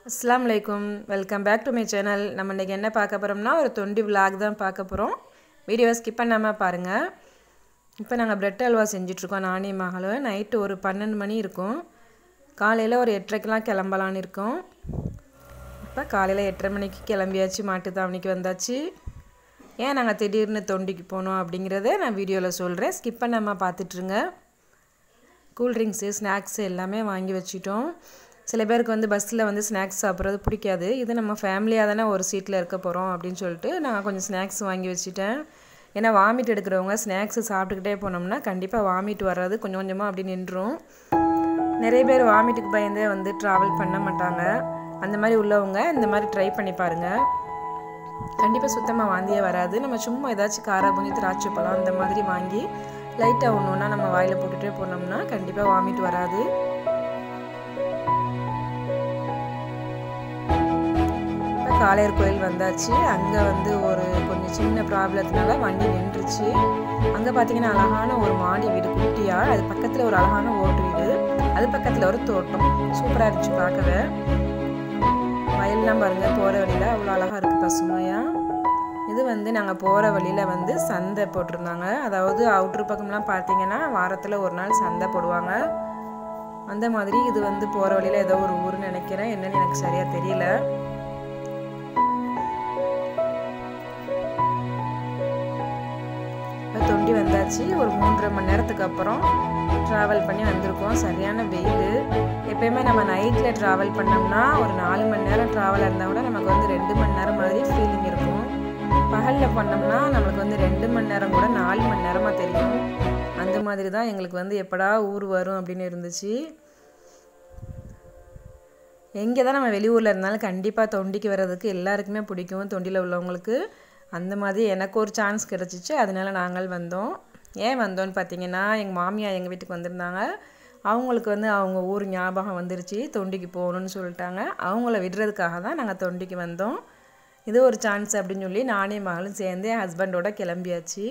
அஸ்ஸலாமு அலைக்கும் welcome back to my channel நம்ம இன்றைக்கி என்ன பார்க்க போகிறோம்னா ஒரு தொண்டி விலாக் தான் பார்க்க போகிறோம் வீடியோவை ஸ்கிப் பண்ணாமல் பாருங்கள் இப்போ நாங்கள் பிரெட் அல்வா செஞ்சிட்ருக்கோம் நானே மகளும் நைட்டு ஒரு பன்னெண்டு மணி இருக்கும் காலையில் ஒரு எட்டரைக்கெலாம் கிளம்பலான்னு இருக்கோம் இப்போ காலையில் எட்டரை மணிக்கு கிளம்பியாச்சு மாட்டுத்தாவணிக்கு வந்தாச்சு ஏன் நாங்கள் திடீர்னு தொண்டிக்கு போனோம் அப்படிங்கிறத நான் வீடியோவில் சொல்கிறேன் ஸ்கிப் பண்ணாமல் பார்த்துட்ருங்க கூல்ட்ரிங்க்ஸு ஸ்நாக்ஸு எல்லாமே வாங்கி வச்சிட்டோம் சில பேருக்கு வந்து பஸ்ஸில் வந்து ஸ்நாக்ஸ் சாப்பிட்றது பிடிக்காது இது நம்ம ஃபேமிலியாக தானே ஒரு சீட்டில் இருக்க போகிறோம் அப்படின்னு சொல்லிட்டு நான் கொஞ்சம் ஸ்நாக்ஸ் வாங்கி வச்சுட்டேன் ஏன்னா வாமிட் எடுக்கிறவங்க ஸ்நாக்ஸு சாப்பிட்டுக்கிட்டே போனோம்னா கண்டிப்பாக வாமிட் வர்றது கொஞ்சம் கொஞ்சமாக அப்படி நின்றும் நிறைய பேர் வாமிட்டுக்கு பயந்தே வந்து ட்ராவல் பண்ண மாட்டாங்க அந்த மாதிரி உள்ளவங்க இந்த மாதிரி ட்ரை பண்ணி பாருங்கள் கண்டிப்பாக சுத்தமாக வாந்தியே வராது நம்ம சும்மா ஏதாச்சும் காரா புஞ்சி திராட்சை பழம் அந்த மாதிரி வாங்கி லைட்டாக ஒன்று ஒன்றா நம்ம வாயில் போட்டுகிட்டே போனோம்னா கண்டிப்பாக வாமிட் வராது இப்போ காளையர் கோயில் வந்தாச்சு அங்கே வந்து ஒரு கொஞ்சம் சின்ன ப்ராப்ளத்தினால வண்டி நின்றுச்சு அங்கே பார்த்தீங்கன்னா அழகான ஒரு மாடி வீடு குட்டியாக அது பக்கத்தில் ஒரு அழகான ஓட்டு வீடு அது பக்கத்தில் ஒரு தோட்டம் சூப்பராக இருந்துச்சு பார்க்கவே வயல்லாம் பாருங்கள் போகிற வழியில் அவ்வளோ அழகாக இருக்குது பசுமையாக இது வந்து நாங்கள் போகிற வழியில் வந்து சந்தை போட்டிருந்தாங்க அதாவது அவுட்ரு பக்கம்லாம் பார்த்தீங்கன்னா வாரத்தில் ஒரு நாள் சந்தை போடுவாங்க அந்த மாதிரி இது வந்து போகிற வழியில் ஏதோ ஒரு ஊர்னு நினைக்கிறேன் என்னன்னு எனக்கு சரியாக தெரியல இப்போ தொண்டி வந்தாச்சு ஒரு மூன்றரை மணி நேரத்துக்கு அப்புறம் ட்ராவல் பண்ணி வந்திருக்கோம் சரியான வெயில் எப்பயுமே நம்ம நைட்டில் ட்ராவல் பண்ணோம்னா ஒரு நாலு மணி நேரம் ட்ராவல் இருந்தால் கூட நமக்கு வந்து ரெண்டு மணி நேரம் மாதிரி ஃபீலிங் இருக்கும் பகலில் பண்ணோம்னா நம்மளுக்கு வந்து ரெண்டு மணி நேரம் கூட நாலு மணி நேரமாக தெரியும் அந்த மாதிரி தான் எங்களுக்கு வந்து எப்படா ஊர் வரும் அப்படின்னு இருந்துச்சு எங்கே தான் நம்ம வெளியூரில் இருந்தாலும் கண்டிப்பாக தொண்டிக்கு வர்றதுக்கு எல்லாருக்குமே பிடிக்கும் தொண்டியில் உள்ளவங்களுக்கு அந்த மாதிரி எனக்கு ஒரு சான்ஸ் கிடச்சிச்சு அதனால நாங்கள் வந்தோம் ஏன் வந்தோன்னு பார்த்தீங்கன்னா எங்கள் மாமியார் எங்கள் வீட்டுக்கு வந்திருந்தாங்க அவங்களுக்கு வந்து அவங்க ஊர் ஞாபகம் வந்துருச்சு தொண்டிக்கு போகணுன்னு சொல்லிட்டாங்க அவங்கள விடுறதுக்காக தான் நாங்கள் தொண்டிக்கு வந்தோம் இது ஒரு சான்ஸ் அப்படின்னு சொல்லி நானே மகளும் சேர்ந்து என் ஹஸ்பண்டோட கிளம்பியாச்சு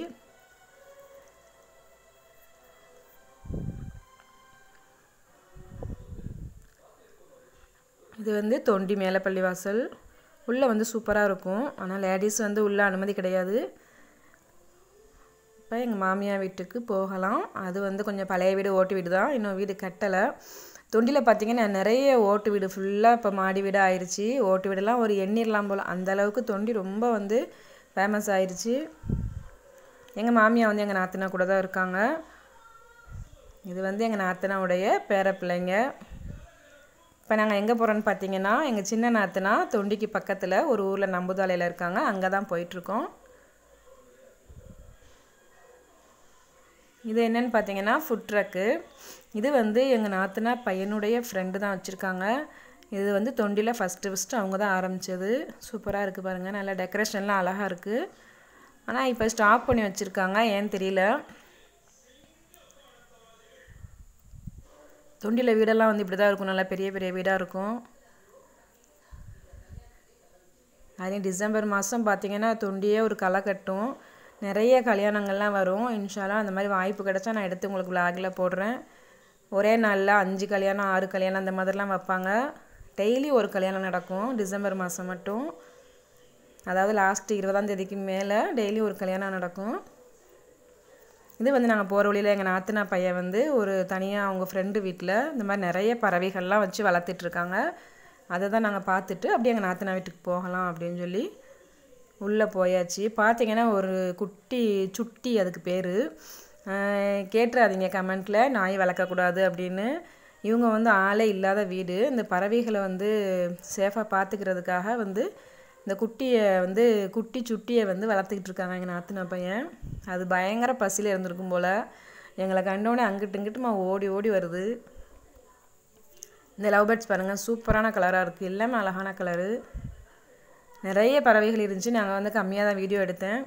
இது வந்து தொண்டி மேலப்பள்ளி வாசல் உள்ளே வந்து சூப்பராக இருக்கும் ஆனால் லேடிஸ் வந்து உள்ளே அனுமதி கிடையாது இப்போ எங்கள் மாமியார் வீட்டுக்கு போகலாம் அது வந்து கொஞ்சம் பழைய வீடு ஓட்டு வீடு தான் இன்னும் வீடு கட்டலை தொண்டியில் பார்த்தீங்கன்னா நிறைய ஓட்டு வீடு ஃபுல்லாக இப்போ மாடி வீடு ஆயிடுச்சு ஓட்டு வீடெல்லாம் ஒரு எண்ணிரலாம் போல் அந்த அளவுக்கு தொண்டி ரொம்ப வந்து ஃபேமஸ் ஆயிடுச்சு எங்கள் மாமியா வந்து எங்கள் நாத்தனா கூட தான் இருக்காங்க இது வந்து எங்கள் நாத்தனாவுடைய பேர பிள்ளைங்க இப்போ நாங்கள் எங்கே போகிறோன்னு பார்த்தீங்கன்னா எங்கள் சின்ன நாத்தனா தொண்டிக்கு பக்கத்தில் ஒரு ஊரில் நம்புதாலையில் இருக்காங்க அங்கே தான் போயிட்டுருக்கோம் இது என்னென்னு பார்த்தீங்கன்னா ஃபுட் ட்ரக்கு இது வந்து எங்கள் நாத்தனா பையனுடைய ஃப்ரெண்டு தான் வச்சுருக்காங்க இது வந்து தொண்டியில் ஃபஸ்ட்டு ஃபஸ்ட்டு அவங்க தான் ஆரம்பித்தது சூப்பராக இருக்குது பாருங்கள் நல்லா டெக்கரேஷன்லாம் அழகாக இருக்குது ஆனால் இப்போ ஸ்டாப் பண்ணி வச்சுருக்காங்க ஏன்னு தெரியல தொண்டியில் வீடெல்லாம் வந்து இப்படி தான் இருக்கும் நல்லா பெரிய பெரிய வீடாக இருக்கும் அதுலேயும் டிசம்பர் மாதம் பார்த்திங்கன்னா தொண்டியே ஒரு களை கட்டும் நிறைய கல்யாணங்கள்லாம் வரும் இன்ஷாலாம் அந்த மாதிரி வாய்ப்பு கிடச்சா நான் எடுத்து உங்களுக்கு விலாகில் போடுறேன் ஒரே நாளில் அஞ்சு கல்யாணம் ஆறு கல்யாணம் அந்த மாதிரிலாம் வைப்பாங்க டெய்லி ஒரு கல்யாணம் நடக்கும் டிசம்பர் மாதம் மட்டும் அதாவது லாஸ்ட்டு இருபதாம் தேதிக்கு மேலே டெய்லி ஒரு கல்யாணம் நடக்கும் இது வந்து நாங்கள் போகிற வழியில் எங்கள் நாத்தனா பையன் வந்து ஒரு தனியாக அவங்க ஃப்ரெண்டு வீட்டில் இந்த மாதிரி நிறைய பறவைகள்லாம் வச்சு வளர்த்துட்ருக்காங்க அதை தான் நாங்கள் பார்த்துட்டு அப்படியே எங்கள் நாத்தனா வீட்டுக்கு போகலாம் அப்படின்னு சொல்லி உள்ளே போயாச்சு பார்த்தீங்கன்னா ஒரு குட்டி சுட்டி அதுக்கு பேர் கேட்டுறாதீங்க கமெண்ட்டில் நாய் வளர்க்கக்கூடாது அப்படின்னு இவங்க வந்து ஆளே இல்லாத வீடு இந்த பறவைகளை வந்து சேஃபாக பார்த்துக்கிறதுக்காக வந்து இந்த குட்டியை வந்து குட்டி சுட்டியை வந்து வளர்த்துக்கிட்டு இருக்காங்க எங்கள் நாத்தினா பையன் அது பயங்கர பசியில் இருந்திருக்கும் போல் எங்களை கண்டோடனே அங்கிட்டு இங்கிட்டுமா ஓடி ஓடி வருது இந்த லவ் பேர்ட்ஸ் பாருங்கள் சூப்பரான கலராக இருக்குது எல்லாமே அழகான கலரு நிறைய பறவைகள் இருந்துச்சு நாங்கள் வந்து கம்மியாக தான் வீடியோ எடுத்தேன்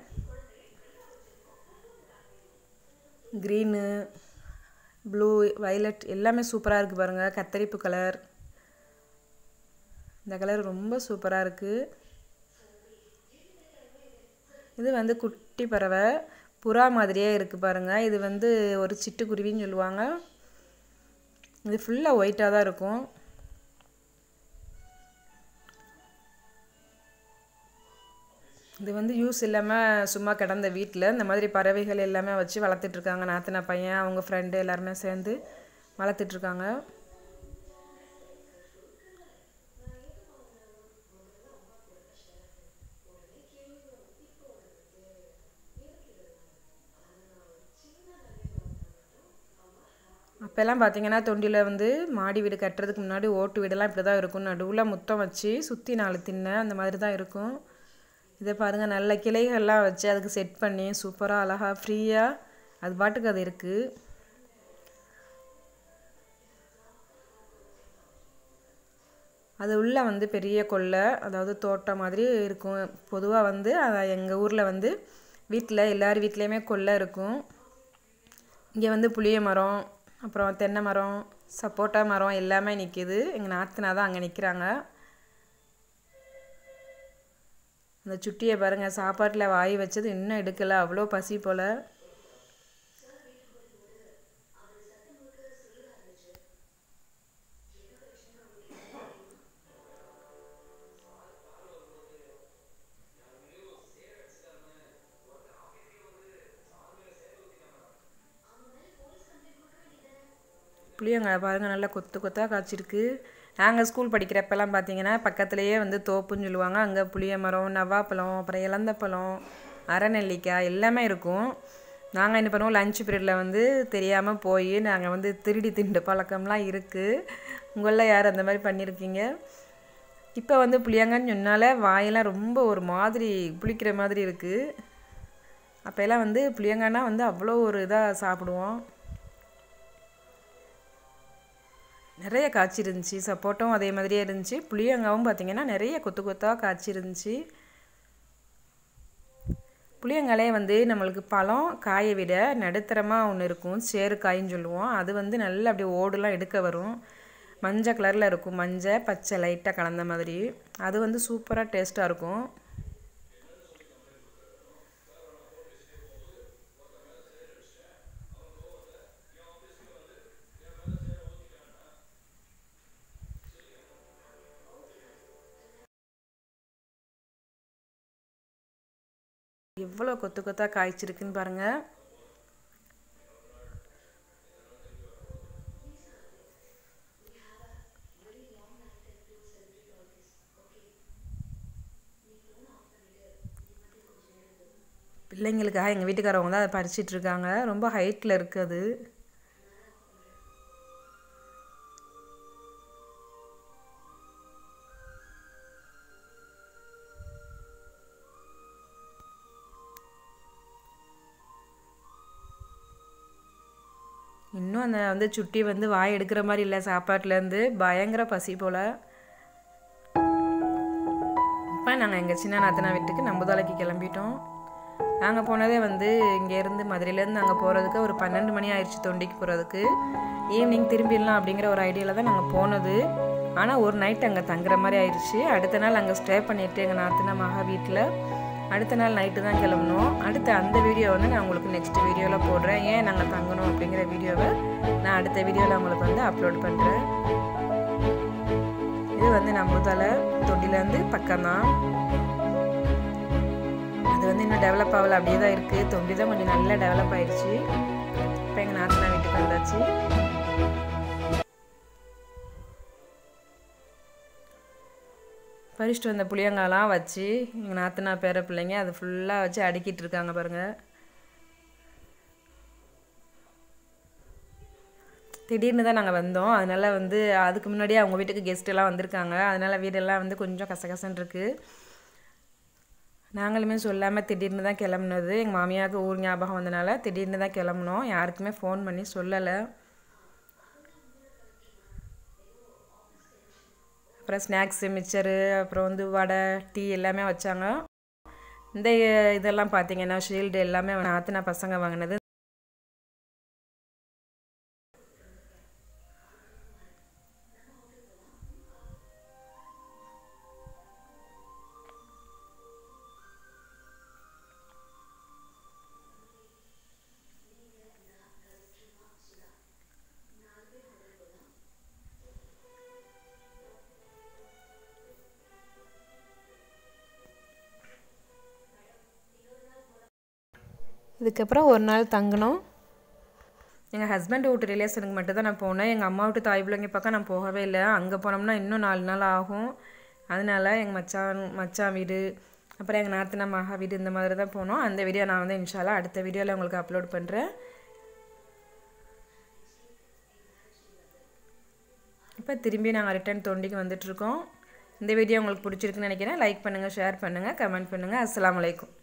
க்ரீனு ப்ளூ வைலட் எல்லாமே சூப்பராக இருக்குது பாருங்கள் கத்தரிப்பு கலர் இந்த கலர் ரொம்ப சூப்பராக இருக்குது இது வந்து குட்டி பறவை புறா மாதிரியே இருக்குது பாருங்கள் இது வந்து ஒரு சிட்டுக்குருவின்னு சொல்லுவாங்க இது ஃபுல்லாக ஒயிட்டாக தான் இருக்கும் இது வந்து யூஸ் இல்லாமல் சும்மா கிடந்த வீட்டில் இந்த மாதிரி பறவைகள் எல்லாமே வச்சு வளர்த்துட்ருக்காங்க நாத்தனா பையன் அவங்க ஃப்ரெண்டு எல்லாருமே சேர்ந்து வளர்த்துட்ருக்காங்க அப்போல்லாம் பார்த்தீங்கன்னா தொண்டியில் வந்து மாடி வீடு கட்டுறதுக்கு முன்னாடி ஓட்டு வீடெல்லாம் இப்படி தான் இருக்கும் நடுவில் முத்தம் வச்சு சுற்றி நாலு திண்ணை அந்த மாதிரி தான் இருக்கும் இதை பாருங்கள் நல்ல கிளைகள்லாம் வச்சு அதுக்கு செட் பண்ணி சூப்பராக அழகாக ஃப்ரீயாக அது பாட்டுக்கு அது இருக்குது அது உள்ளே வந்து பெரிய கொல்லை அதாவது தோட்டம் மாதிரி இருக்கும் பொதுவாக வந்து எங்கள் ஊரில் வந்து வீட்டில் எல்லார் வீட்லேயுமே கொல்லை இருக்கும் இங்கே வந்து புளிய மரம் அப்புறம் தென்னை மரம் சப்போட்டா மரம் எல்லாமே நிற்கிது எங்கள் நாத்தனா தான் அங்கே நிற்கிறாங்க அந்த சுட்டியை பாருங்கள் சாப்பாட்டில் வாய் வச்சது இன்னும் எடுக்கலை அவ்வளோ பசி போல் புளியங்காய் பாருங்கள் நல்லா கொத்து கொத்தாக காய்ச்சிருக்கு நாங்கள் ஸ்கூல் படிக்கிறப்பெல்லாம் பார்த்தீங்கன்னா பக்கத்துலேயே வந்து தோப்புன்னு சொல்லுவாங்க அங்கே புளிய மரம் நவாப்பழம் அப்புறம் இலந்தப்பழம் அரைநெல்லிக்காய் எல்லாமே இருக்கும் நாங்கள் என்ன பண்ணுவோம் லஞ்ச் பீரியடில் வந்து தெரியாமல் போய் நாங்கள் வந்து திருடி திண்டு பழக்கம்லாம் இருக்குது உங்களில் யார் அந்த மாதிரி பண்ணியிருக்கீங்க இப்போ வந்து புளியங்கான்னு சொன்னாலே வாயெல்லாம் ரொம்ப ஒரு மாதிரி புளிக்கிற மாதிரி இருக்குது அப்போல்லாம் வந்து புளியங்கானா வந்து அவ்வளோ ஒரு இதாக சாப்பிடுவோம் நிறைய காய்ச்சி இருந்துச்சு சப்போட்டும் அதே மாதிரியே இருந்துச்சு புளியங்காவும் பார்த்திங்கன்னா நிறைய கொத்து கொத்தாக காய்ச்சி இருந்துச்சு புளியங்காலே வந்து நம்மளுக்கு பழம் காயை விட நடுத்தரமாக ஒன்று இருக்கும் சேறு காயின்னு சொல்லுவோம் அது வந்து நல்லா அப்படியே ஓடுலாம் எடுக்க வரும் மஞ்சள் கலரில் இருக்கும் மஞ்சள் பச்சை லைட்டாக கலந்த மாதிரி அது வந்து சூப்பராக டேஸ்ட்டாக இருக்கும் எவ்வளோ கொத்து கொத்தாக காய்ச்சிருக்குன்னு பாருங்கள் பிள்ளைங்களுக்காக எங்கள் வீட்டுக்காரவங்க தான் அதை பறிச்சிட்டு இருக்காங்க ரொம்ப ஹைட்டில் இருக்குது அது இன்னும் அந்த வந்து சுட்டி வந்து வாய் எடுக்கிற மாதிரி இல்லை சாப்பாட்டுலேருந்து பயங்கர பசி போல் இப்போ நாங்கள் எங்கள் சின்ன நாத்தனா வீட்டுக்கு நம்புதலைக்கு கிளம்பிட்டோம் நாங்கள் போனதே வந்து இங்கேருந்து மதுரையிலேருந்து நாங்கள் போகிறதுக்கு ஒரு பன்னெண்டு மணி ஆயிடுச்சு தொண்டிக்கு போகிறதுக்கு ஈவினிங் திரும்பிடலாம் அப்படிங்கிற ஒரு ஐடியாவில் தான் நாங்கள் போனது ஆனால் ஒரு நைட் அங்கே தங்குற மாதிரி ஆயிடுச்சு அடுத்த நாள் அங்கே ஸ்டே பண்ணிவிட்டு எங்கள் நாத்தனா மகா வீட்டில் அடுத்த நாள் நைட்டு தான் கிளம்பணும் அடுத்த அந்த வீடியோ வந்து நான் உங்களுக்கு நெக்ஸ்ட் வீடியோவில் போடுறேன் ஏன் நாங்கள் தங்கணும் அப்படிங்கிற வீடியோவை நான் அடுத்த வீடியோவில் உங்களுக்கு வந்து அப்லோட் பண்ணுறேன் இது வந்து நம்ம தலை தொண்டிலேருந்து பக்கம்தான் அது வந்து இன்னும் டெவலப் ஆகலை அப்படியே தான் இருக்குது தொண்டி தான் கொஞ்சம் நல்லா டெவலப் ஆயிடுச்சு இப்போ எங்கள் நாத்தனா வீட்டுக்கு வந்தாச்சு பறிச்சுட்டு வந்த புளியங்காலாம் வச்சு எங்கள் நாத்தனா பேர பிள்ளைங்க அது ஃபுல்லாக வச்சு அடுக்கிட்டு இருக்காங்க பாருங்கள் திடீர்னு தான் நாங்கள் வந்தோம் அதனால் வந்து அதுக்கு முன்னாடியே அவங்க வீட்டுக்கு கெஸ்ட் எல்லாம் வந்திருக்காங்க அதனால் வீடெல்லாம் வந்து கொஞ்சம் கசகசன்னு இருக்குது நாங்களுமே சொல்லாமல் திடீர்னு தான் கிளம்புனது எங்கள் மாமியாவுக்கு ஊர் ஞாபகம் வந்தனால திடீர்னு தான் கிளம்புனோம் யாருக்குமே ஃபோன் பண்ணி சொல்லலை அப்புறம் ஸ்நாக்ஸு மிக்சரு அப்புறம் வந்து வடை டீ எல்லாமே வச்சாங்க இந்த இதெல்லாம் பார்த்தீங்கன்னா ஷீல்டு எல்லாமே நாத்தினா பசங்க வாங்கினது இதுக்கப்புறம் ஒரு நாள் தங்கினோம் எங்கள் ஹஸ்பண்ட் வீட்டு ரிலேஷனுக்கு மட்டும் தான் நான் போனேன் எங்கள் அம்மா வீட்டு தாய் பிள்ளைங்க பக்கம் நான் போகவே இல்லை அங்கே போனோம்னா இன்னும் நாலு நாள் ஆகும் அதனால எங்கள் மச்சான் மச்சான் வீடு அப்புறம் எங்கள் நாத்தனா மகா வீடு இந்த மாதிரி தான் போனோம் அந்த வீடியோ நான் வந்து இன்ஷால்லா அடுத்த வீடியோவில் உங்களுக்கு அப்லோட் பண்ணுறேன் இப்போ திரும்பி நாங்கள் ரிட்டர்ன் தொண்டிக்கு வந்துட்ருக்கோம் இந்த வீடியோ உங்களுக்கு பிடிச்சிருக்குன்னு நினைக்கிறேன் லைக் பண்ணுங்கள் ஷேர் பண்ணுங்கள் கமெண்ட் பண்ணுங்கள் அஸ்ஸலாமு அலைக்கும்